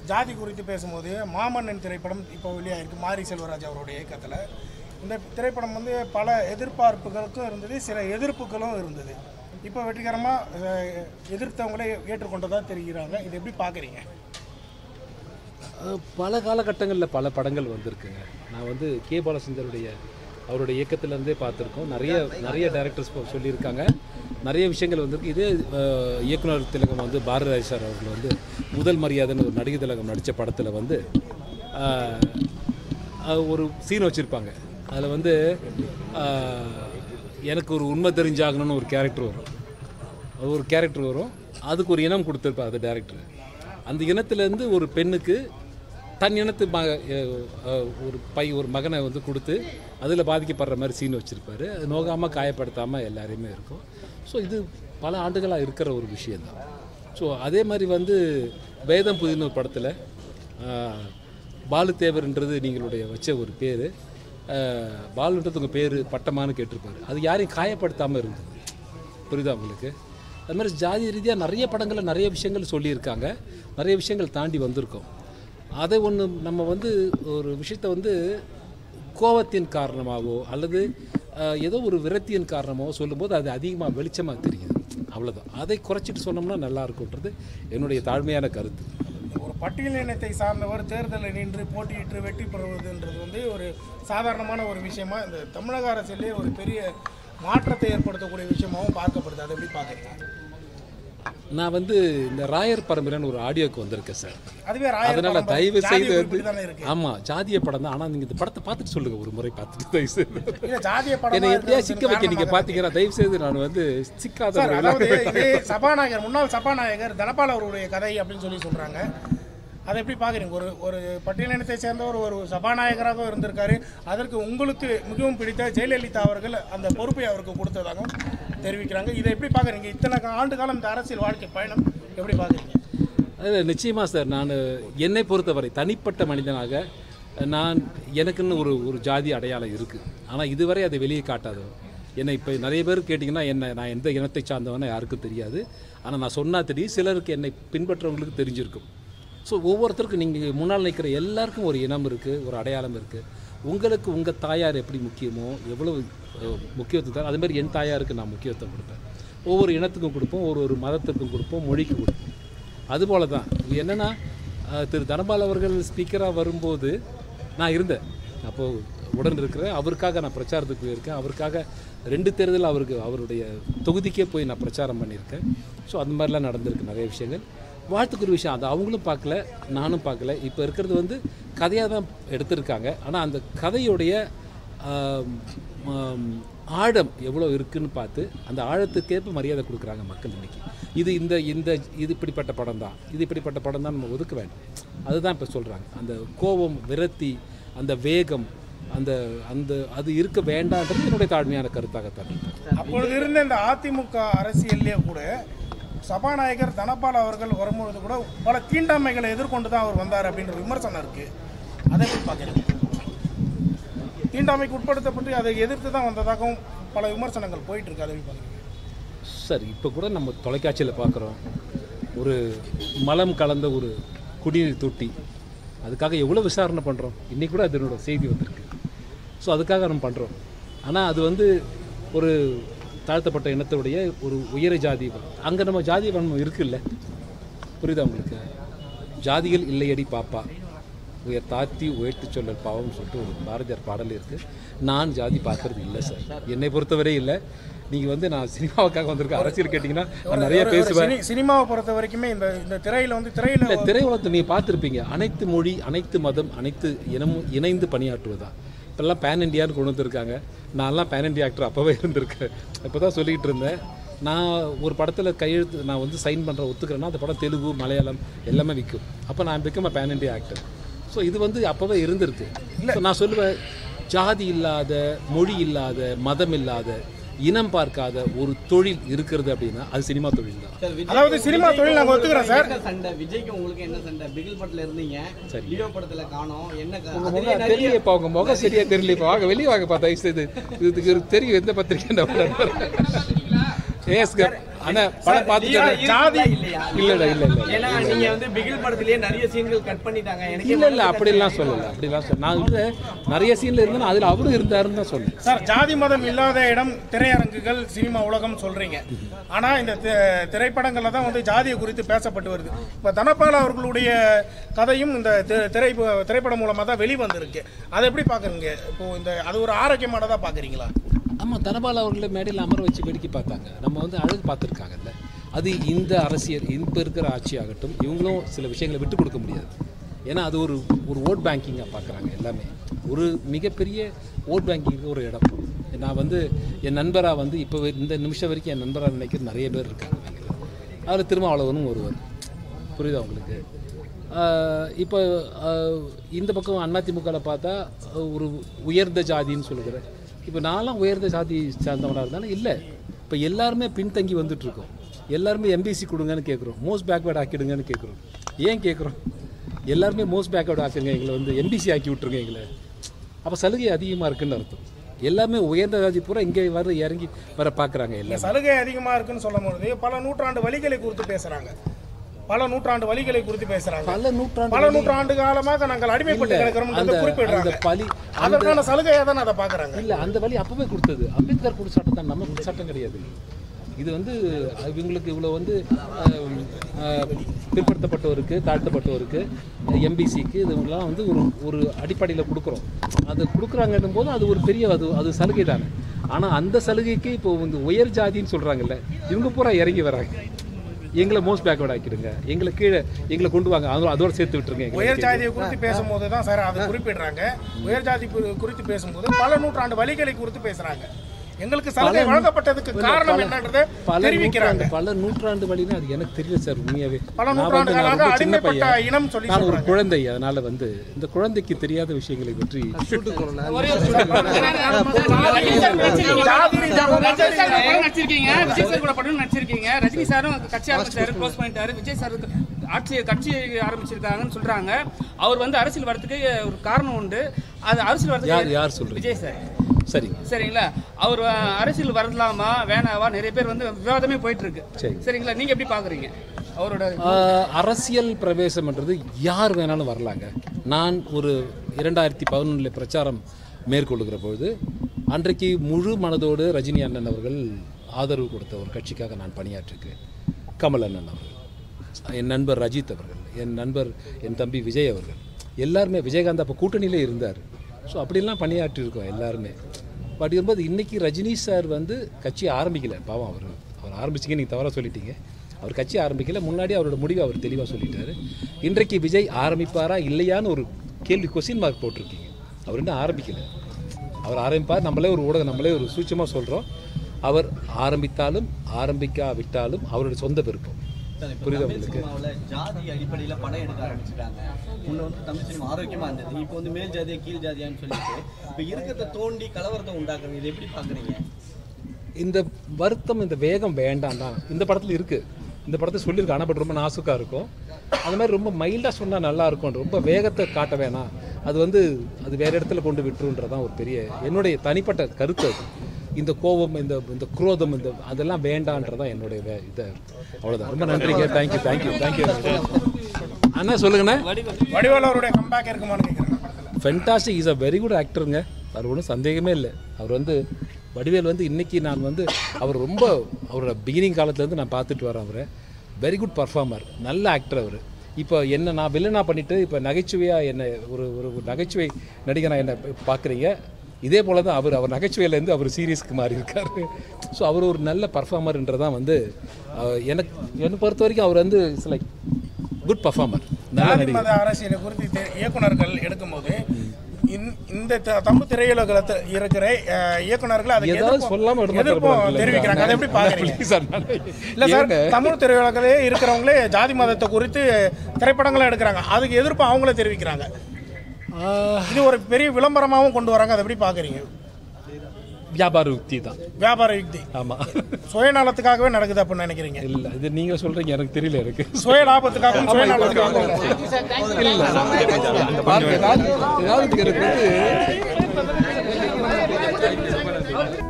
ஜாதி குறித்து பேசும்போது மாமன்னன் திரைப்படம் இப்போ வெளியாயிருக்கு மாரி செல்வராஜ் அவருடைய இயக்கத்தில் இந்த திரைப்படம் வந்து பல எதிர்பார்ப்புகளுக்கும் இருந்தது சில எதிர்ப்புகளும் இருந்தது இப்போ வெற்றிகரமாக எதிர்த்தவங்களே ஏற்றுக்கொண்டதாக தெரிகிறாங்க இது எப்படி பார்க்குறீங்க அஹ் பல காலகட்டங்களில் பல படங்கள் வந்திருக்குங்க நான் வந்து கே பாலச்சந்தருடைய அவருடைய இயக்கத்திலேருந்தே பார்த்துருக்கோம் நிறைய நிறைய டேரக்டர்ஸ் சொல்லியிருக்காங்க நிறைய விஷயங்கள் வந்திருக்கு இதே அஹ், இயக்குனர் திலகம் வந்து பாரதிராஜ் சார் அவர்கள் வந்து முதல் மரியாதைன்னு ஒரு நடிகை திலகம் நடித்த படத்தில் வந்து அஹ், அஹ், ஒரு சீன் வச்சுருப்பாங்க அதில் வந்து அஹ், எனக்கு ஒரு உண்மை தெரிஞ்சாகணும்னு ஒரு கேரக்டர் வரும் அது ஒரு கேரக்டர் வரும் அதுக்கு ஒரு இனம் கொடுத்துருப்பார் அது டேரக்டர் அந்த இனத்துலேருந்து ஒரு பெண்ணுக்கு தன் இனத்து ம அஹ் அஹ் ஒரு பை ஒரு மகனை வந்து கொடுத்து அதில் பாதிக்கப்படுற மாதிரி சீன் வச்சுருப்பாரு அது நோகாமல் காயப்படுத்தாமல் எல்லாரையுமே இருக்கும் ஸோ இது பல ஆண்டுகளாக இருக்கிற ஒரு விஷயந்தான் ஸோ அதே மாதிரி வந்து வேதம் புதின ஒரு படத்தில் பாலுதேவர்ன்றது நீங்களுடைய வச்ச ஒரு பேர் பாலுன்றது உங்கள் பேர் பட்டமான்னு கேட்டிருப்பாரு அது யாரையும் காயப்படுத்தாமல் இருந்தது புரியுதா உங்களுக்கு அது மாதிரி ஜாதி ரீதியாக நிறைய படங்களில் நிறைய விஷயங்கள் சொல்லியிருக்காங்க நிறைய விஷயங்கள் தாண்டி வந்திருக்கோம் அதை ஒன்று நம்ம வந்து ஒரு விஷயத்தை வந்து கோவத்தின் காரணமாகவோ அல்லது அஹ், ஏதோ ஒரு விரக்தியின் காரணமாகவோ சொல்லும்போது அது அதிகமாக வெளிச்சமாக தெரியுது அவ்வளோதான் அதை குறைச்சிட்டு சொன்னோம்னா நல்லா இருக்கும்ன்றது என்னுடைய தாழ்மையான கருத்து ஒரு பட்டியலினத்தை சார்ந்தவர் தேர்தலில் நின்று போட்டியிட்டு வெற்றி பெறுவதுன்றது வந்து ஒரு சாதாரணமான ஒரு விஷயமா இந்த தமிழக அரசியலே ஒரு பெரிய மாற்றத்தை ஏற்படுத்தக்கூடிய விஷயமாவும் பார்க்கப்படுது அதை எப்படி பார்க்குறீங்க நான் வந்து இந்த ராயர் பரம்பரைன்னு ஒரு ஆடியோக்கு வந்திருக்கேன் சார் அதுவே ராயர் அதனால படம் தயவு ஜாதி செய்து வந்து குறிப்பிட்டு தானே இருக்கு ஆமா ஜாதிய படம் தான் ஆனா நீங்க இந்த படத்தை பார்த்துட்டு சொல்லுங்க ஒரு முறை பார்த்துட்டு தயவு செய்து இல்ல ஜாதிய படம் என்னை எப்படியா சிக்க வைக்க நீங்க பாத்தீங்கன்னா தயவு செய்து நான் வந்து சிக்காத சார் முறையில- அதாவது இது சபாநாயகர் முன்னாள் சபாநாயகர் தனபால் அவருடைய கதை அப்படின்னு சொல்லி சொல்றாங்க அதை எப்படி பார்க்குறீங்க ஒரு ஒரு பட்டியலினத்தை சேர்ந்தவர் ஒரு சபாநாயகராக இருந்திருக்காரு அதற்கு உங்களுக்கு மிகவும் பிடித்த ஜெயலலிதா அவர்கள் அந்த பொறுப்பை அவருக்கு கொடுத்ததாகவும் தெரிவிக்கிறாங்க இதை எப்படி பார்க்குறீங்க இத்தனை கா- ஆண்டு காலம் இந்த அரசியல் வாழ்க்கை பயணம் எப்படி பார்க்குறீங்க அது நிச்சயமா சார் நான் என்னை பொறுத்தவரை தனிப்பட்ட மனிதனாக நான் எனக்குன்னு ஒரு ஒரு ஜாதி அடையாளம் இருக்குது ஆனால் இதுவரை அதை வெளியே காட்டாது என்னை இப்போ நிறைய பேர் கேட்டிங்கன்னா என்ன நான் எந்த இனத்தை சார்ந்தவனே யாருக்கும் தெரியாது ஆனால் நான் சொன்னா தெரியும் சிலருக்கு என்னை பின்பற்றவங்களுக்கு தெரிஞ்சிருக்கும் ஸோ ஒவ்வொருத்தருக்கும் நீங்கள் முன்னால் நிற்கிற எல்லாருக்கும் ஒரு இனம் இருக்குது ஒரு அடையாளம் இருக்குது உங்களுக்கு உங்கள் தாயார் எப்படி முக்கியமோ எவ்வளவு அஹ், முக்கியத்துவம் தர அதே மாதிரி என் தாயாருக்கு நான் முக்கியத்துவம் கொடுப்பேன் ஒவ்வொரு இனத்துக்கும் கொடுப்போம் ஒரு ஒரு மதத்துக்கும் கொடுப்போம் மொழிக்கு கொடுப்போம் அதுபோல தான் இது என்னென்னா திரு தனபால் அவர்கள் ஸ்பீக்கராக வரும்போது நான் இருந்தேன் அப்போது உடன் இருக்கிறேன் அவருக்காக நான் பிரச்சாரத்துக்கு போயிருக்கேன் அவருக்காக ரெண்டு தேர்தல் அவருக்கு அவருடைய தொகுதிக்கே போய் நான் பிரச்சாரம் பண்ணியிருக்கேன் ஸோ அந்த மாதிரிலாம் நடந்திருக்கு நிறைய விஷயங்கள் வாழ்த்துக்குரிய விஷயம் அது அவங்களும் பார்க்கல நானும் பார்க்கல இப்போ இருக்கிறது வந்து கதையாக தான் எடுத்திருக்காங்க ஆனால் அந்த கதையுடைய ஆம், ஆம், ஆழம் எவ்வளோ இருக்குன்னு பார்த்து அந்த ஆழத்துக்கேற்ப மரியாதை கொடுக்குறாங்க மக்கள் இன்னைக்கு இது இந்த இந்த இது இப்படிப்பட்ட படம் தான் இது இப்படிப்பட்ட படம் தான் நம்ம ஒதுக்க வேண்டாம் அதுதான் இப்போ சொல்கிறாங்க அந்த கோபம் விரக்தி அந்த வேகம் அந்த அந்த அது இருக்க வேண்டான்றது என்னுடைய தாழ்மையான கருத்தாகத்தான் இருக்கு. அப்பொழுது இருந்த இந்த அதிமுக அரசியல்லே கூட சபாநாயகர் தனபால் அவர்கள் வரும்பொழுது கூட பல தீண்டாமைகளை எதிர்கொண்டு தான் அவர் வந்தார் அப்படின்ற விமர்சனம் இருக்கு அதை எப்படி பார்க்குறீங்க தீண்டாமைக்கு உட்படுத்தப்பட்டு அதை எதிர்த்து தான் வந்ததாகவும் பல விமர்சனங்கள் போயிட்டு இருக்கு அதை எப்படி பார்க்குறீங்க சார் இப்போ கூட நம்ம தொலைக்காட்சியில் பார்க்குறோம் ஒரு மலம் கலந்த ஒரு குடிநீர் தொட்டி அதுக்காக எவ்வளோ விசாரணை பண்ணுறோம் இன்றைக்கி கூட அதனோட செய்தி வந்திருக்கு ஸோ அதுக்காக நம்ம பண்ணுறோம் ஆனால் அது வந்து ஒரு தாழ்த்தப்பட்ட இனத்துடைய ஒரு உயர ஜாதி அங்கே நம்ம ஜாதி வன்மம் இருக்குல்ல புரியுதா உங்களுக்கு ஜாதிகள் இல்லையடி பாப்பா உயர் தாத்தி உயர்த்தி சொல்லல் பாவம்னு சொல்லிட்டு ஒரு பாரதியார் பாடல் இருக்குது நான் ஜாதி பார்க்கறது இல்லை சார் என்னை பொறுத்தவரை இல்லை நீங்கள் வந்து நான் சினிமாவுக்காக வந்திருக்கேன் அரசியல் கேட்டிங்கன்னா நான் நிறைய ஒரு- ஒரு பேசுவேன் சினி- சினிமாவை பொறுத்த வரைக்குமே இந்த இந்த திரையில வந்து திரையில இல்லை திரையுலகத்தை நீங்கள் பார்த்துருப்பீங்க அனைத்து மொழி அனைத்து மதம் அனைத்து இனமும் இணைந்து பணியாற்றுவதா இப்போல்லாம் பேன் இண்டியான்னு கொண்டு வந்திருக்காங்க நான்லாம் பேன் இண்டியா ஆக்டர் அப்போவே இருந்திருக்கேன் இப்போ தான் சொல்லிக்கிட்டு இருந்தேன் நான் ஒரு படத்தில் கையெழுத்து நான் வந்து சைன் பண்ணுற ஒத்துக்கிறேன்னா அந்த படம் தெலுங்கு மலையாளம் எல்லாமே விற்கும் அப்போ நான் became fan India actor so இது வந்து அப்போவே இருந்திருக்கு ஸோ நான் சொல்லுவேன் ஜாதி இல்லாத மொழி இல்லாத மதம் இல்லாத இனம் பார்க்காத ஒரு தொழில் இருக்கிறது அப்படின்னா அது சினிமா தொழில் தான் சார், விஜய் அதாவது சினிமா விஜய்க்கு தொழில் நாங்க ஒத்துக்கிறோம் சார். என்ன சண்டை விஜய்க்கு உங்களுக்கு என்ன சண்டை பிகில் படத்துல இருந்தீங்க சரி. லியோ படத்துல காணோம் என்ன க- உங்க அதுலயே முகம் நிறைய- தெரியலையப்பா உங்க முகம் சரியா தெரியலைப்பா வாங்க வெளியே வாங்கப்பா தயவு செய்து இதுக்கு ஒரு தெரியும் எந்த பத்திரிக்கை ஏஎஸ் ஆனா படம் பார்த்துட்டு ஜாதி இல்லையா இல்ல இல்ல இல்ல இல்ல ஏன்னா நீங்க வந்து பிகில் படத்திலேயே நிறைய சீன்கள் கட் பண்ணிட்டாங்க எனக்கு இல்ல இல்ல அப்படிலாம் சொல்லல அப்படிலாம் சொல்ல நான் வந்து நிறைய சீன்ல இருந்தேன் அதுல அவரும் இருந்தாருன்னு தான் சொன்னேன் சார் ஜாதி மதம் இல்லாத இடம் திரையரங்குகள் சினிமா உலகம் சொல்றீங்க ஆனா இந்த தி- திரைப்படங்கள்ல தான் வந்து ஜாதியை குறித்து பேசப்பட்டு வருது இப்ப தனபால் அவர்களுடைய கதையும் இந்த தி- திரை திரைப்படம் மூலமா தான் வெளிவந்திருக்கு அதை எப்படி பாக்குறீங்க இப்போ இந்த அது ஒரு ஆரோக்கியமானதா பாக்குறீங்களா ஆமா தனபால் அவர்களை மேடையில் அமர வச்சு வேடிக்கை பார்த்தாங்க நம்ம வந்து அழகு பார்த்துருக்காங்கல்ல அது இந்த அரசியல் இப்போ இருக்கிற ஆட்சி ஆகட்டும் இவங்களும் சில விஷயங்களை விட்டு கொடுக்க முடியாது ஏன்னா அது ஒரு ஒரு ஓட் பேங்கிங்காக பார்க்குறாங்க எல்லாமே ஒரு மிகப்பெரிய ஓட் பேங்கிங் ஒரு இடம் நான் வந்து என் நண்பராக வந்து இப்போ இந்த நிமிஷம் வரைக்கும் என் நண்பராக நினைக்கிற நிறைய பேர் இருக்காங்க அதில் திருமாவளவனும் ஒருவர் புரியுதா உங்களுக்கு ஆஹ் இப்போ ஆஹ் இந்த பக்கம் அதிமுகவில் பார்த்தா ஒரு உயர்ந்த ஜாதின்னு சொல்லுகிறேன் இப்போ நான்லாம் உயர்ந்த ஜாதி சார்ந்தவனாக இருந்தாலும் இல்லை இப்போ எல்லாருமே பின்தங்கி வந்துட்டு இருக்கோம் எல்லாருமே எம்பிசி கொடுங்கன்னு கேட்குறோம் மோஸ்ட் பேக்வேர்ட் ஆக்கிடுங்கன்னு கேட்குறோம் ஏன் கேட்குறோம் எல்லாருமே மோஸ்ட் பேக்வேர்ட் ஆக்குங்க எங்களை வந்து எம்பிசி ஆக்கி விட்ருங்க எங்களை அப்போ சலுகை அதிகமாக இருக்குன்னு அர்த்தம் எல்லாமே உயர்ந்த ஜாதி பூரா இங்கே வர இறங்கி வர பார்க்குறாங்க இந்த எல்லாரும் சலுகை அதிகமா இருக்குன்னு சொல்லும் பொழுது பல நூற்றாண்டு வழிகளை குறித்து பேசுறாங்க பல நூற்றாண்டு வழிகளை குறித்து பேசுறாங்க பல நூற்றாண்டு பல நூற்றாண்டு காலமாக நாங்கள் அடிமைப்பட்டு கிடக்கிறோம் அந்த குறிப்பிடுறாங்க அந்த பலி அதற்கான சலுகையை தான் அதை பாக்குறாங்க இல்ல அந்த வழி அப்பவே கொடுத்தது அம்பேத்கர் கொடுத்த சட்டம் தான் நம்ம கொடுத்த சட்டம் கிடையாது இது வந்து இவங்களுக்கு இவ்வளோ வந்து ஆஹ், ஆஹ், பிற்படுத்தப்பட்டவருக்கு தாழ்த்தப்பட்டவருக்கு எம்பிசிக்கு இதுவெல்லாம் வந்து ஒரு ஒரு அடிப்படையில் கொடுக்குறோம் அது கொடுக்குறாங்கன்னும் போது அது ஒரு பெரிய அது அது சலுகை தானே ஆனால் அந்த சலுகைக்கு இப்போ வந்து உயர் ஜாதின்னு சொல்கிறாங்கல்ல இவங்க பூரா இறங்கி வராங்க எங்களை மோஸ்ட் பேக்வர்ட் ஆக்கிடுங்க எங்களை கீழே எங்களை கொண்டு வாங்க அதோட அதோட சேர்த்து விட்டுருங்க எங்களை. உயர் ஜாதியை குறித்து பேசும்போது தான் சார் அதை குறிப்பிடுறாங்க உயர் ஜாதி குறி- குறித்து பேசும்போது பல நூற்றாண்டு வழிகளை குறித்து பேசுறாங்க எங்களுக்கு சலுகை வழங்கப்பட்டதுக்கு காரணம் என்னன்றதை பல தெரிவிக்கிறாங்க நூற்றாண்டு பல நூற்றாண்டு வழினா அது எனக்கு தெரியல சார் உண்மையாவே பல நான் வந்து நூற்றாண்டுகளாக நான் ரொம்ப சின்ன அடிமைப்பட்ட பையன் இனம் சொல்லி நான் ஒரு குழந்தை அதனால வந்து இந்த குழந்தைக்கு தெரியாத விஷயங்களை பற்றி ஜாதி ரீதியாக ரஜினி சார் கூட படம் நடிச்சிருக்கீங்க விஜய் சார் கூட படம் நடிச்சிருக்கீங்க ரஜினி சாரும் கட்சி ஆரம்பிச்சாரு க்ளோஸ் பண்ணிட்டாரு விஜய் சார் ஆட்சி கட்சி ஆரம்பிச்சிருக்காங்கன்னு சொல்றாங்க அவர் வந்து அரசியல் வரதுக்கு ஒரு காரணம் உண்டு அது அரசியல் யார் வரதுக்கு யார் சொல்றீங்க விஜய் சார் சரிங்க சரிங்களா அவர் அஹ், அரசியல் வரலாமா வேணாவா நிறைய பேர் வந்து விவாதமே போயிட்டு இருக்கு சரி. சரிங்களா நீங்க எப்படி பாக்குறீங்க அவரோட ஆஹ், அரசியல் பிரவேசம்ன்றது யார் வேணாலும் வரலாங்க நான் ஒரு இரண்டாயிரத்தி பதினொன்றில் பிரச்சாரம் மேற்கொள்ளுகிற பொழுது அன்றைக்கு முழு மனதோடு ரஜினி அண்ணன் அவர்கள் ஆதரவு கொடுத்த ஒரு கட்சிக்காக நான் பணியாற்றிருக்கேன் கமல் அண்ணன் அவர்கள் என் நண்பர் ரஜித் அவர்கள் என் நண்பர் என் தம்பி விஜய் அவர்கள் எல்லாருமே விஜயகாந்த் அப்போ கூட்டணியிலே இருந்தார் ஸோ அப்படிலாம் பணியாற்றியிருக்கோம் எல்லாருமே பட் இருக்கும்போது இன்றைக்கி ரஜினி சார் வந்து கட்சி ஆரம்பிக்கல பாவம் அவர் அவர் ஆரம்பிச்சிங்க நீங்கள் தவறாக சொல்லிட்டீங்க அவர் கட்சி ஆரம்பிக்கல முன்னாடி அவரோட முடிவை அவர் தெளிவாக சொல்லிட்டாரு இன்றைக்கு விஜய் ஆரம்பிப்பாரா இல்லையான்னு ஒரு கேள்வி கொஸ்டின் மார்க் போட்டிருக்கீங்க அவர் இன்னும் ஆரம்பிக்கல அவர் ஆரம்பிப்பார் நம்மளே ஒரு ஊடகம் நம்மளே ஒரு சூட்சமாக சொல்கிறோம் அவர் ஆரம்பித்தாலும் ஆரம்பிக்காவிட்டாலும் அவருடைய சொந்த விருப்பம் புரியுதா தமிழ் உங்களுக்கு சினிமாவில் ஜாதி அடிப்படையில் படம் எடுக்க ஆரம்பிச்சிட்டாங்க முன்ன வந்து தமிழ் சினிமா ஆரோக்கியமா இருந்தது இப்போ வந்து மேல் ஜாதியா கீழ் ஜாதியான்னு சொல்லிட்டு இப்போ இருக்கிறத தோண்டி கலவரத்தை உண்டாக்குறது இது எப்படி பாக்குறீங்க இந்த வருத்தம் இந்த வேகம் வேண்டாம் தான் இந்த படத்தில் இருக்குது இந்த படத்தை சொல்லியிருக்கு ஆனால் பட் ரொம்ப நாசுக்காக இருக்கும் அது மாதிரி ரொம்ப மைல்டாக சொன்னால் நல்லா இருக்கும் ரொம்ப வேகத்தை காட்ட வேணாம் அது வந்து அது வேறு இடத்துல கொண்டு விட்டுருன்றதான் ஒரு பெரிய என்னுடைய தனிப்பட்ட கருத்து அது இந்த கோபம் இந்த இந்த குரோதம் இந்த அதெல்லாம் வேண்டான்றதான் என்னுடைய வே இதை அவ்வளோதான் ரொம்ப நன்றிங்க தேங்க்யூ தேங்க்யூ தேங்க்யூ அண்ணா சொல்லுங்கண்ணே வடிவேல் அவருடைய கம்பேக் இருக்குமான்னு கேட்குறேன் fantastic is a very good ஆக்டருங்க அது ஒன்றும் சந்தேகமே இல்லை அவர் வந்து வடிவேல் வந்து இன்னைக்கு நான் வந்து அவர் ரொம்ப அவரோட பிகினிங் காலத்துலேருந்து நான் பார்த்துட்டு வரேன் அவரை வெரி குட் பர்ஃபார்மர் நல்ல ஆக்டர் அவர் இப்போ என்ன நான் வில்லனா பண்ணிட்டு இப்போ நகைச்சுவையாக என்னை ஒரு ஒரு ஒரு நகைச்சுவை நடிகனாக என்னை பார்க்குறீங்க இதே போல தான் அவர் அவர் நகைச்சுவையிலேருந்து அவர் சீரியஸ்க்கு மாறி இருக்காரு ஸோ அவர் ஒரு நல்ல பர்ஃபார்மர்ன்றதான் வந்து அஹ், எனக்கு என்னை பொறுத்த வரைக்கும் அவர் வந்து இட்ஸ் லைக் குட் பர்ஃபார்மர் நல்ல ஜாதி நடிகர் மத அரசியலை குறித்து தெ- இயக்குனர்கள் எடுக்கும்போது இந்த- இந்த த- தமிழ் திரையுலகத்தில் இருக்கிற அஹ், இயக்குனர்கள் அதுக்கு ஏதாவது எதிர்ப்பும் சொல்லாம விட எதிர்ப்பும் மாட்டாரு தெரிவிக்கிறாங்க அதை எப்படி பாக்குறீங்க Please அண்ணா. இல்ல சார் ஏங்க? தமிழ் திரையுலகிலே இருக்கிறவங்களே ஜாதி மதத்தை குறித்து திரைப்படங்களும் எடுக்கிறாங்க அதுக்கு எதிர்ப்பு அவங்களே தெரிவிக்கிறாங்க ஆஹ், இது ஒரு பெரிய விளம்பரமாகவும் கொண்டு வராங்க அதை எப்படி பாக்குறீங்க வியாபார யுக்தி தான் வியாபார யுக்தி ஆமா சுயநலத்துக்காகவே நடக்குது அப்படின்னு நினைக்கிறீங்க இல்ல இது நீங்க சொல்றீங்க எனக்கு தெரியல எனக்கு சுய லாபத்துக்காகவும் சுயநலத்துக்காகவும் இல்ல ஏதாவது ஏதாவது எனக்கு வந்து